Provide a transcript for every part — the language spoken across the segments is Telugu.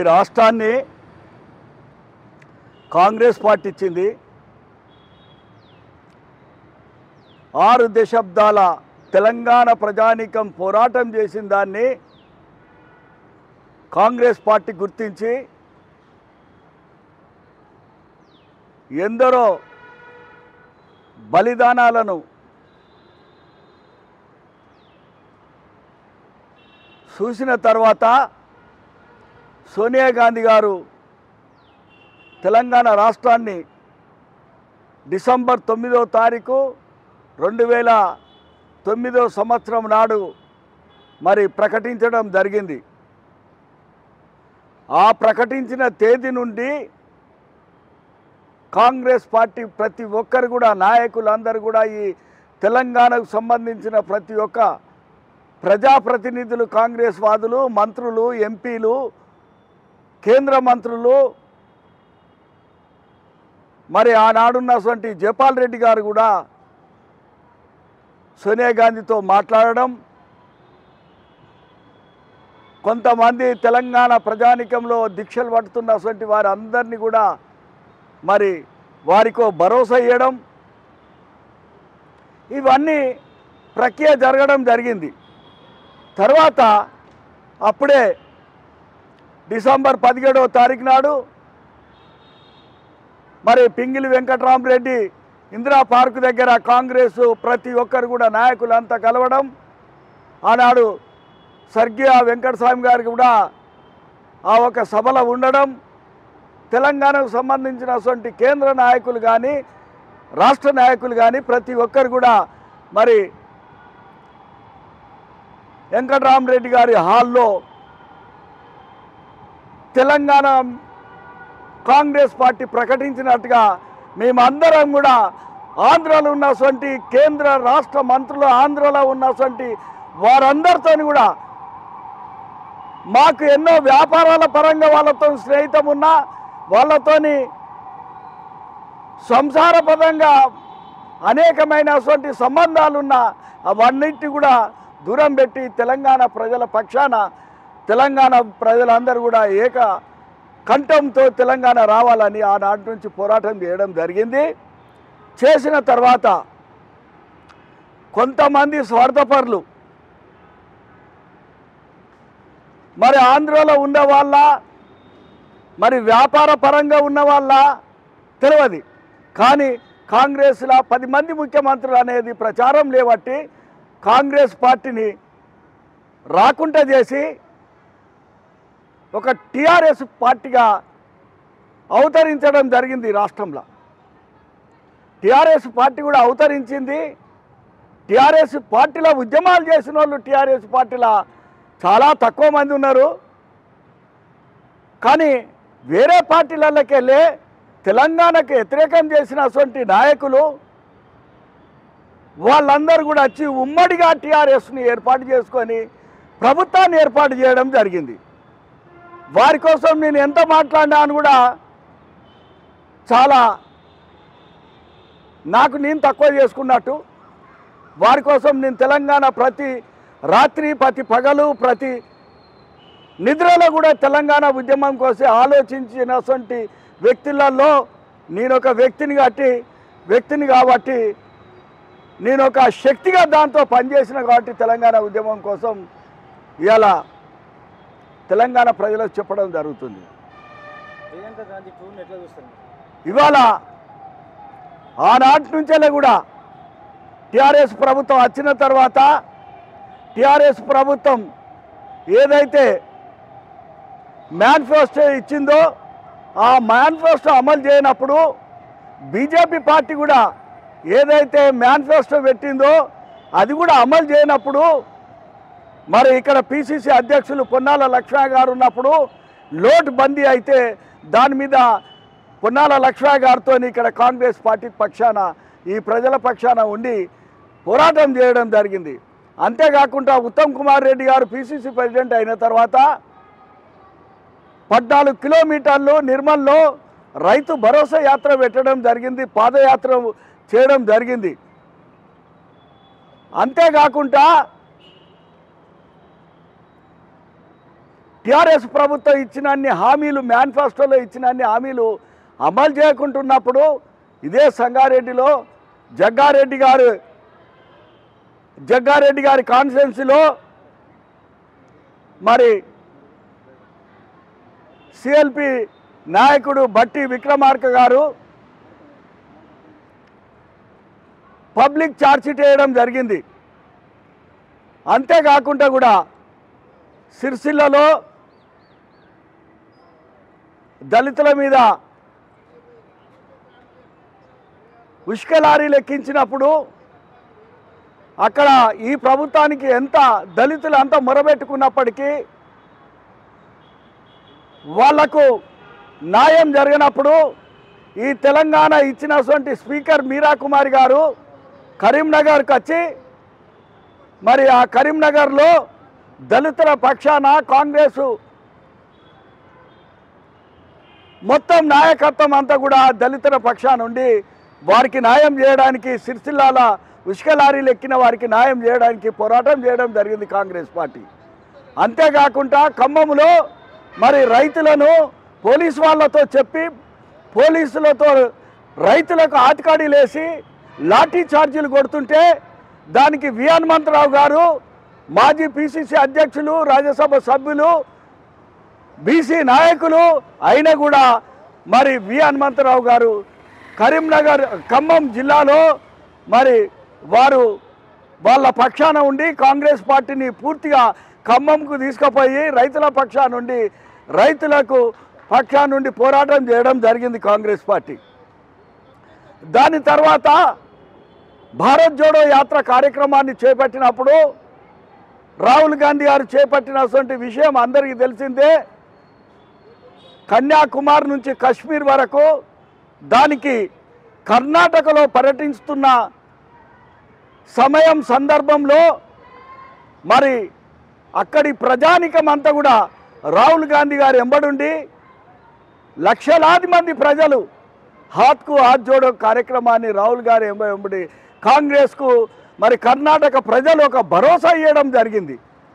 రాష్ట్రాన్ని కాంగ్రెస్ పార్టీ ఇచ్చింది ఆరు దశాబ్దాల తెలంగాణ ప్రజానీకం పోరాటం చేసిన దాన్ని కాంగ్రెస్ పార్టీ గుర్తించి ఎందరో బలిదానాలను చూసిన తర్వాత సోనియా గాంధీ గారు తెలంగాణ రాష్ట్రాన్ని డిసెంబర్ తొమ్మిదో తారీఖు రెండు వేల తొమ్మిదో సంవత్సరం నాడు మరి ప్రకటించడం జరిగింది ఆ ప్రకటించిన తేదీ నుండి కాంగ్రెస్ పార్టీ ప్రతి ఒక్కరు కూడా నాయకులందరూ కూడా ఈ తెలంగాణకు సంబంధించిన ప్రతి ఒక్క ప్రజాప్రతినిధులు కాంగ్రెస్ వాదులు మంత్రులు ఎంపీలు కేంద్ర మంత్రులు మరి ఆనాడున్నటువంటి జపాల్ రెడ్డి గారు కూడా సోనియా గాంధీతో మాట్లాడడం కొంతమంది తెలంగాణ ప్రజానికంలో దీక్షలు పడుతున్నటువంటి వారి అందరినీ కూడా మరి వారికో భరోసా ఇవ్వడం ఇవన్నీ ప్రక్రియ జరగడం జరిగింది తర్వాత అప్పుడే డిసెంబర్ పదిహేడవ తారీఖు నాడు మరి పింగిలి వెంకట్రామరెడ్డి ఇందిరా పార్క్ దగ్గర కాంగ్రెస్ ప్రతి ఒక్కరు కూడా నాయకులంతా కలవడం ఆనాడు స్వర్గీయ వెంకటస్వామి గారికి కూడా ఆ ఒక సభలో ఉండడం తెలంగాణకు సంబంధించినటువంటి కేంద్ర నాయకులు కానీ రాష్ట్ర నాయకులు కానీ ప్రతి ఒక్కరు కూడా మరి వెంకటరామరెడ్డి గారి హాల్లో తెలంగాణ కాంగ్రెస్ పార్టీ ప్రకటించినట్టుగా మేమందరం కూడా ఆంధ్రలో ఉన్నటువంటి కేంద్ర రాష్ట్ర మంత్రులు ఆంధ్రలో ఉన్నటువంటి వారందరితో కూడా మాకు ఎన్నో వ్యాపారాల పరంగా వాళ్ళతో స్నేహితం ఉన్నా వాళ్ళతోని సంసారపదంగా అనేకమైనటువంటి సంబంధాలున్నా అవన్నిటి కూడా దూరం పెట్టి తెలంగాణ ప్రజల పక్షాన తెలంగాణ ప్రజలందరూ కూడా ఏక కంఠంతో తెలంగాణ రావాలని ఆనాటి నుంచి పోరాటం చేయడం జరిగింది చేసిన తర్వాత కొంతమంది స్వార్థపరులు మరి ఆంధ్రలో ఉన్న వాళ్ళ మరి వ్యాపార పరంగా ఉన్న వాళ్ళ తెలియదు కానీ కాంగ్రెస్లో పది మంది ముఖ్యమంత్రులు అనేది ప్రచారం లేబట్టి కాంగ్రెస్ పార్టీని రాకుండా చేసి ఒక టీఆర్ఎస్ పార్టీగా అవతరించడం జరిగింది రాష్ట్రంలో టీఆర్ఎస్ పార్టీ కూడా అవతరించింది టీఆర్ఎస్ పార్టీలో ఉద్యమాలు చేసిన వాళ్ళు టీఆర్ఎస్ పార్టీలో చాలా తక్కువ మంది ఉన్నారు కానీ వేరే పార్టీలకి వెళ్ళి తెలంగాణకు వ్యతిరేకం చేసినటువంటి నాయకులు వాళ్ళందరూ కూడా వచ్చి ఉమ్మడిగా టీఆర్ఎస్ని ఏర్పాటు చేసుకొని ప్రభుత్వాన్ని ఏర్పాటు చేయడం జరిగింది వారి కోసం నేను ఎంత మాట్లాడినా అని కూడా చాలా నాకు నేను తక్కువ చేసుకున్నట్టు వారి కోసం నేను తెలంగాణ ప్రతి రాత్రి ప్రతి పగలు ప్రతి నిద్రలో కూడా తెలంగాణ ఉద్యమం కోసం ఆలోచించినటువంటి వ్యక్తులలో నేను ఒక వ్యక్తిని కట్టి వ్యక్తిని కాబట్టి నేను ఒక శక్తిగా దాంతో పనిచేసిన కాబట్టి తెలంగాణ ఉద్యమం కోసం ఇలా తెలంగాణ ప్రజలకు చెప్పడం జరుగుతుంది ప్రియాంక గాంధీ టూర్ని ఎట్లా చూస్తారు ఇవాళ ఆనాటి నుంచేలే కూడా టిఆర్ఎస్ ప్రభుత్వం వచ్చిన తర్వాత టిఆర్ఎస్ ప్రభుత్వం ఏదైతే మేనిఫెస్టో ఇచ్చిందో ఆ మేనిఫెస్టో అమలు చేయనప్పుడు బీజేపీ పార్టీ కూడా ఏదైతే మేనిఫెస్టో పెట్టిందో అది కూడా అమలు చేయనప్పుడు మరి ఇక్కడ పిసిసి అధ్యక్షులు పొన్నాల లక్ష్మణ గారు ఉన్నప్పుడు లోటు బందీ అయితే దాని మీద పొన్నాల లక్ష్మణ గారితో ఇక్కడ కాంగ్రెస్ పార్టీ పక్షాన ఈ ప్రజల పక్షాన ఉండి పోరాటం చేయడం జరిగింది అంతేకాకుండా ఉత్తమ్ కుమార్ రెడ్డి గారు పిసిసి ప్రెసిడెంట్ అయిన తర్వాత పద్నాలుగు కిలోమీటర్లు నిర్మల్లో రైతు భరోసా యాత్ర పెట్టడం జరిగింది పాదయాత్ర చేయడం జరిగింది అంతేకాకుండా టిఆర్ఎస్ ప్రభుత్వం ఇచ్చిన అన్ని హామీలు మేనిఫెస్టోలో ఇచ్చిన అన్ని హామీలు అమలు చేయకుంటున్నప్పుడు ఇదే సంగారెడ్డిలో జగ్గారెడ్డి గారు జగ్గారెడ్డి గారి కాన్స్టిట్యున్సీలో మరి సిఎల్పి నాయకుడు బట్టి విక్రమార్క గారు పబ్లిక్ ఛార్జ్షీట్ వేయడం జరిగింది అంతేకాకుండా కూడా సిరిసిల్లలో దళితుల మీద ఉష్క లారీలు ఎక్కించినప్పుడు అక్కడ ఈ ప్రభుత్వానికి ఎంత దళితులు అంత మొరబెట్టుకున్నప్పటికీ వాళ్లకు న్యాయం జరిగినప్పుడు ఈ తెలంగాణ ఇచ్చినటువంటి స్పీకర్ మీరా కుమారి గారు కరీంనగర్కి వచ్చి మరి ఆ కరీంనగర్లో దళితుల పక్షాన కాంగ్రెస్ మొత్తం నాయకత్వం అంతా కూడా దళితుల పక్షాన ఉండి వారికి న్యాయం చేయడానికి సిరిసిల్లాల ఉష్క లారీలు ఎక్కిన వారికి న్యాయం చేయడానికి పోరాటం చేయడం జరిగింది కాంగ్రెస్ పార్టీ అంతేకాకుండా ఖమ్మంలో మరి రైతులను పోలీసు వాళ్ళతో చెప్పి పోలీసులతో రైతులకు ఆతికాడీలేసి లాఠీ ఛార్జీలు కొడుతుంటే దానికి వి హనుమంతరావు గారు మాజీ పిసిసి అధ్యక్షులు రాజ్యసభ సభ్యులు బీసీ నాయకులు అయినా కూడా మరి వి హనుమంతరావు గారు కరీంనగర్ ఖమ్మం జిల్లాలో మరి వారు వాళ్ళ పక్షాన ఉండి కాంగ్రెస్ పార్టీని పూర్తిగా ఖమ్మంకు తీసుకుపోయి రైతుల పక్షాన నుండి రైతులకు పక్షాన నుండి పోరాటం చేయడం జరిగింది కాంగ్రెస్ పార్టీ దాని తర్వాత భారత్ జోడో యాత్ర కార్యక్రమాన్ని చేపట్టినప్పుడు రాహుల్ గాంధీ గారు చేపట్టినటువంటి విషయం అందరికీ తెలిసిందే కన్యాకుమారి నుంచి కశ్మీర్ వరకు దానికి కర్ణాటకలో పర్యటిస్తున్న సమయం సందర్భంలో మరి అక్కడి ప్రజానికం అంతా కూడా రాహుల్ గాంధీ గారు ఎంబడుండి లక్షలాది మంది ప్రజలు హాత్కు హాత్ జోడో కార్యక్రమాన్ని రాహుల్ గారు ఎంబ ఎంబడి కాంగ్రెస్కు మరి కర్ణాటక ప్రజలు ఒక భరోసా ఇవ్వడం జరిగింది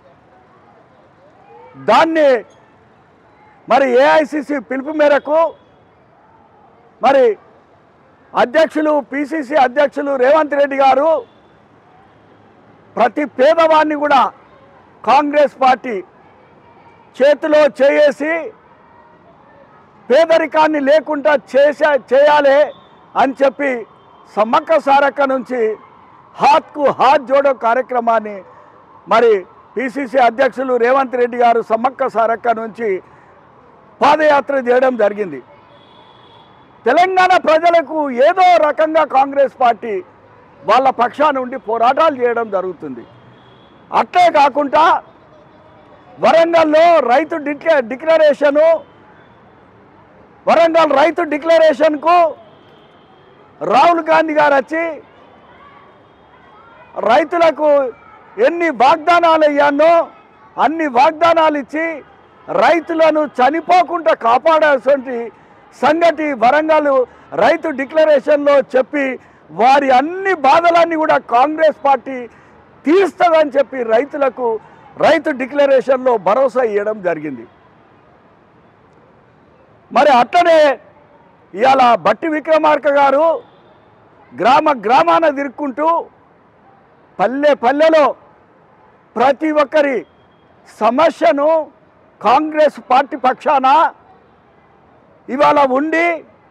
దాన్ని మరి ఏఐసిసి పిలుపు మేరకు మరి అధ్యక్షులు పిసిసి అధ్యక్షులు రేవంత్ రెడ్డి గారు ప్రతి పేదవాడిని కూడా కాంగ్రెస్ పార్టీ చేతిలో చేయేసి పేదరికాన్ని లేకుండా చేసే చేయాలి అని చెప్పి సమ్మక్క సారక్క నుంచి హాత్కు హాత్ జోడో కార్యక్రమాన్ని మరి పిసిసి అధ్యక్షులు రేవంత్ రెడ్డి గారు సమ్మక్క సారక్క నుంచి పాదయాత్ర చేయడం జరిగింది తెలంగాణ ప్రజలకు ఏదో రకంగా కాంగ్రెస్ పార్టీ వాళ్ళ పక్షాన ఉండి పోరాటాలు చేయడం జరుగుతుంది అట్లే కాకుండా వరంగల్లో రైతు డిక్లే డిక్లరేషను వరంగల్ రైతు డిక్లరేషన్కు రాహుల్ గాంధీ గారు వచ్చి రైతులకు ఎన్ని వాగ్దానాలు ఇయ్యానో అన్ని వాగ్దానాలు ఇచ్చి రైతులను చనిపోకుండా కాపాడాల్సిన సంగతి వరంగల్ రైతు డిక్లరేషన్లో చెప్పి వారి అన్ని బాధలన్నీ కూడా కాంగ్రెస్ పార్టీ తీరుస్తుందని చెప్పి రైతులకు రైతు డిక్లరేషన్లో భరోసా ఇవ్వడం జరిగింది మరి అట్లనే ఇవాళ బట్టి విక్రమార్క గారు గ్రామ గ్రామాన తిరుక్కుంటూ పల్లె పల్లెలో ప్రతి ఒక్కరి సమస్యను కాంగ్రెస్ పార్టీ పక్షాన ఇవాళ ఉండి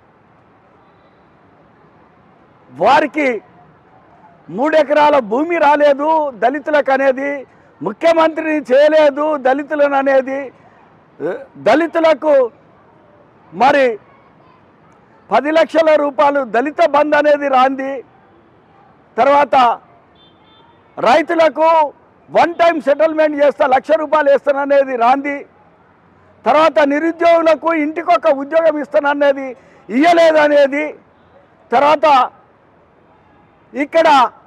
వారికి మూడెకరాల భూమి రాలేదు దళితులకు అనేది ముఖ్యమంత్రిని చేయలేదు దళితులను అనేది ఏ, దళితులకు మరి పది లక్షల రూపాయలు దళిత బంద్ అనేది రాంది తర్వాత రైతులకు వన్ టైం సెటిల్మెంట్ చేస్తా లక్ష రూపాయలు ఇస్తాననేది రాంది తర్వాత నిరుద్యోగులకు ఇంటికొక ఉద్యోగం ఇస్తాననేది ఇయ్యలేదనేది తర్వాత ఇక్కడ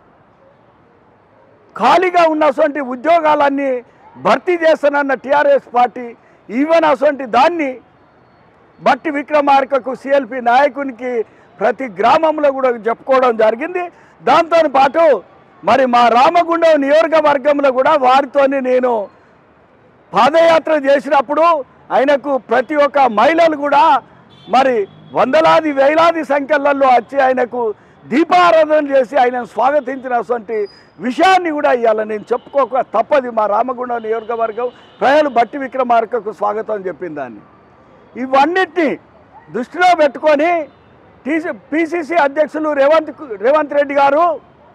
ఖాళీగా ఉన్నటువంటి ఉద్యోగాలన్నీ భర్తీ చేస్తానన్న టీఆర్ఎస్ పార్టీ ఈవెన్ అటువంటి దాన్ని బట్టి విక్రమార్కకు సిఎల్పి నాయకునికి ప్రతి గ్రామంలో కూడా చెప్పుకోవడం జరిగింది దాంతో పాటు మరి మా రామగుండం నియోజకవర్గంలో కూడా వారితోని నేను పాదయాత్ర చేసినప్పుడు ఆయనకు ప్రతి ఒక్క మహిళలు కూడా మరి వందలాది వేలాది సంఖ్యలలో వచ్చి ఆయనకు దీపారాధన చేసి ఆయనను స్వాగతించినటువంటి విషయాన్ని కూడా ఇవాళ నేను చెప్పుకోక తప్పది మా రామగుండం నియోజకవర్గం ప్రజలు బట్టి విక్రమార్కకు స్వాగతం చెప్పింది దాన్ని ఇవన్నిటిని దృష్టిలో పెట్టుకొని టీసీ పిసిసి అధ్యక్షులు రేవంత్ కు- రేవంత్ రెడ్డి గారు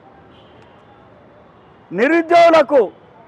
నిరుద్యోగులకు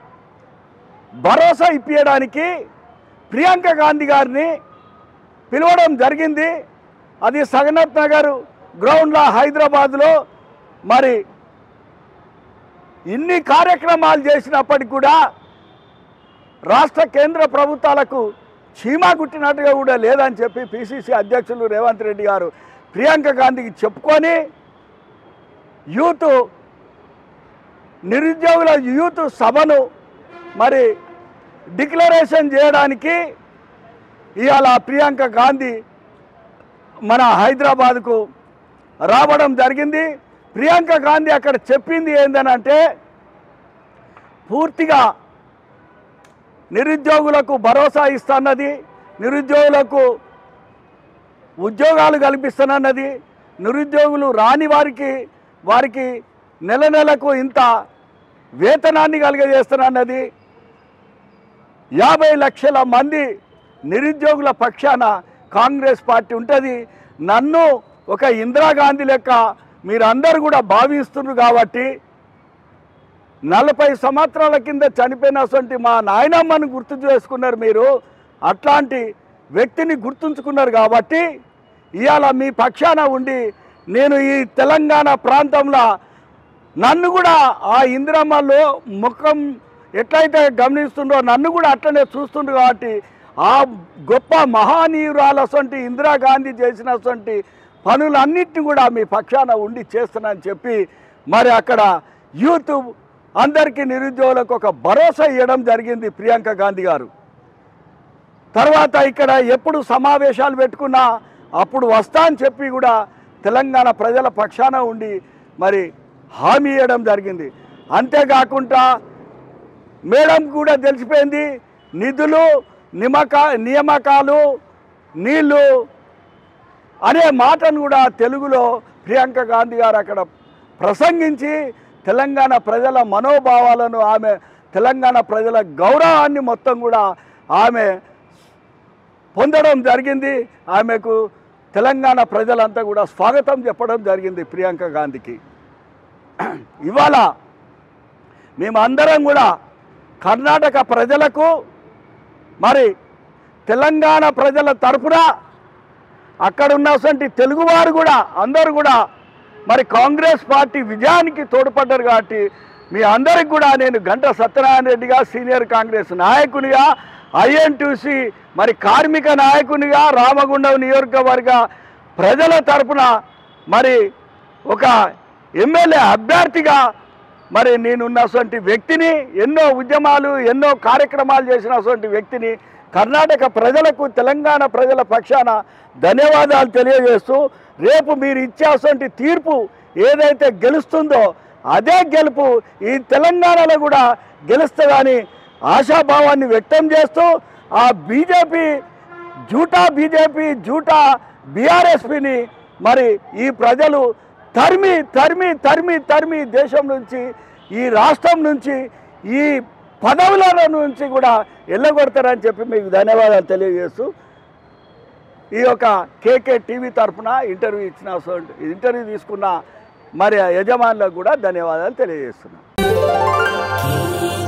భరోసా ఇప్పించడానికి ప్రియాంక గాంధీ గారిని పిలవడం జరిగింది అది సగనత్ నగర్ గ్రౌండ్లో హైదరాబాద్లో మరి ఇన్ని కార్యక్రమాలు చేసినప్పటికి కూడా రాష్ట్ర కేంద్ర ప్రభుత్వాలకు చీమా కుట్టినట్టుగా కూడా లేదని చెప్పి పిసిసి అధ్యక్షులు రేవంత్ రెడ్డి గారు ప్రియాంక గాంధీకి చెప్పుకొని యూత్ నిరుద్యోగుల యూత్ సభను మరి డిక్లరేషన్ చేయడానికి ఇవాళ ప్రియాంక గాంధీ మన హైదరాబాద్కు రావడం జరిగింది ప్రియాంక గాంధీ అక్కడ చెప్పింది ఏందనంటే పూర్తిగా నిరుద్యోగులకు భరోసా ఇస్తున్నది నిరుద్యోగులకు ఉద్యోగాలు కల్పిస్తానన్నది నిరుద్యోగులు రాని వారికి వారికి నెల నెలకు ఇంత వేతనాన్ని కలిగజేస్తానన్నది యాభై లక్షల మంది నిరుద్యోగుల పక్షాన కాంగ్రెస్ పార్టీ ఉంటుంది నన్ను ఒక ఇందిరాగాంధీ లెక్క మీరందరూ కూడా భావిస్తున్నారు కాబట్టి నలభై సంవత్సరాల కింద చనిపోయినటువంటి మా నాయనమ్మను గుర్తు చేసుకున్నారు మీరు అట్లాంటి వ్యక్తిని గుర్తుంచుకున్నారు కాబట్టి ఇవాళ మీ పక్షాన ఉండి నేను ఈ తెలంగాణ ప్రాంతంలో నన్ను కూడా ఆ ఇందిరమ్మలో ముఖం ఎట్లయితే గమనిస్తుండో నన్ను కూడా అట్లనే చూస్తుండ్రు కాబట్టి ఆ గొప్ప మహానీయురాలటువంటి ఇందిరాగాంధీ చేసినటువంటి పనులన్నిటిని కూడా మీ పక్షాన ఉండి చేస్తున్నానని చెప్పి మరి అక్కడ యూత్ అందరికీ నిరుద్యోగులకు ఒక భరోసా ఇవ్వడం జరిగింది ప్రియాంక గాంధీ గారు తర్వాత ఇక్కడ ఎప్పుడు సమావేశాలు పెట్టుకున్నా అప్పుడు వస్తా అని చెప్పి కూడా తెలంగాణ ప్రజల పక్షాన ఉండి మరి హామీ ఇవ్వడం జరిగింది అంతేకాకుండా మేడం కూడా తెలిసిపోయింది నిధులు నిమక నియామకాలు నీళ్లు అనే మాటను కూడా తెలుగులో ప్రియాంక గాంధీ గారు అక్కడ ప్రసంగించి తెలంగాణ ప్రజల మనోభావాలను ఆమె తెలంగాణ ప్రజల గౌరవాన్ని మొత్తం కూడా ఆమె పొందడం జరిగింది ఆమెకు తెలంగాణ ప్రజలంతా కూడా స్వాగతం చెప్పడం జరిగింది ప్రియాంక గాంధీకి ఇవాళ మేమందరం కూడా కర్ణాటక ప్రజలకు మరి తెలంగాణ ప్రజల తరఫున అక్కడ ఉన్నటువంటి తెలుగువారు కూడా అందరూ కూడా మరి కాంగ్రెస్ పార్టీ విజయానికి తోడ్పడ్డారు కాబట్టి మీ అందరికి కూడా నేను గంట సత్యనారాయణ రెడ్డిగా సీనియర్ కాంగ్రెస్ నాయకునిగా ఐఎన్టీసీ మరి కార్మిక నాయకునిగా రామగుండం నియోజకవర్గ ప్రజల తరపున మరి ఒక ఎమ్మెల్యే అభ్యర్థిగా మరి నేనున్నటువంటి వ్యక్తిని ఎన్నో ఉద్యమాలు ఎన్నో కార్యక్రమాలు చేసినటువంటి వ్యక్తిని కర్ణాటక ప్రజలకు తెలంగాణ ప్రజల పక్షాన ధన్యవాదాలు తెలియజేస్తూ రేపు మీరు ఇచ్చేటువంటి తీర్పు ఏదైతే గెలుస్తుందో అదే గెలుపు ఈ తెలంగాణలో కూడా గెలుస్తుందని ఆశాభావాన్ని వ్యక్తం చేస్తూ ఆ బీజేపీ జూటా బీజేపీ జూటా బీఆర్ఎస్పిని మరి ఈ ప్రజలు తరిమి తరిమి తరిమి తరిమి దేశం నుంచి ఈ రాష్ట్రం నుంచి ఈ పదవుల నుంచి కూడా వెళ్ళగొడతారని చెప్పి మీకు ధన్యవాదాలు తెలియజేస్తూ ఈ యొక్క కేకే టీవీ తరఫున ఇంటర్వ్యూ ఇచ్చిన ఇంటర్వ్యూ తీసుకున్న మరి యజమానులకు కూడా ధన్యవాదాలు తెలియజేస్తున్నాను Keep